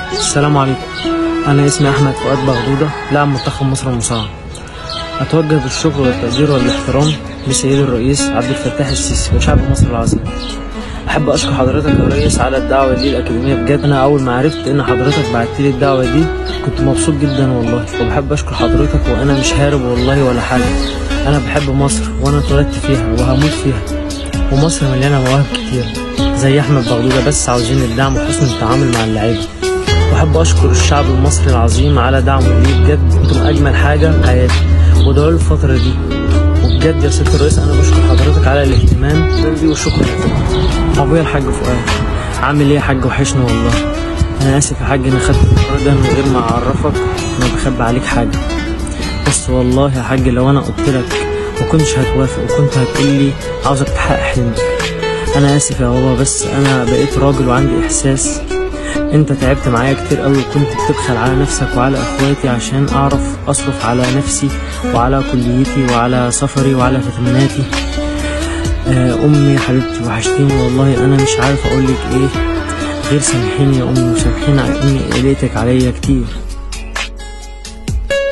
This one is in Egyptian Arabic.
السلام عليكم أنا اسمي أحمد فؤاد بغدودة لاعب منتخب مصر المصارعة أتوجه بالشكر والتقدير والاحترام لسيد الرئيس عبد الفتاح السيسي وشعب مصر العظيم أحب أشكر حضرتك يا ريس على الدعوة دي الأكاديمية بجد أنا أول ما عرفت إن حضرتك بعت لي الدعوة دي كنت مبسوط جدا والله وبحب أشكر حضرتك وأنا مش هارب والله ولا حاجة أنا بحب مصر وأنا اتولدت فيها وهموت فيها ومصر مليانة مواهب كتير زي أحمد بغدودة بس عاوزين الدعم وحسن التعامل مع اللعيبة وأحب أشكر الشعب المصري العظيم على دعمه لي بجد أنتم أجمل حاجة في حياتي وده الفترة دي وبجد يا سيادة الرئيس أنا بشكر حضرتك على الاهتمام دي والشكر لك أبويا الحاج فؤاد عامل إيه يا حاج وحشني والله أنا آسف يا حاج إني خدت القرار ده من غير ما أعرفك إني بخبي عليك حاجة بس والله يا حاج لو أنا قلت لك وكنتش هتوافق وكنت هتقول لي عاوزك تحقق حلمك أنا آسف يا بابا بس أنا بقيت راجل وعندي إحساس انت تعبت معايا كتير قوي وكنت بتبخل على نفسك وعلى اخواتي عشان اعرف اصرف على نفسي وعلى كليتي وعلى سفري وعلى فيتاميناتي آه امي يا حبيبتي وحشتيني والله انا مش عارف اقولك ايه غير سامحيني يا امي وسامحيني على اني قلقتك عليا كتير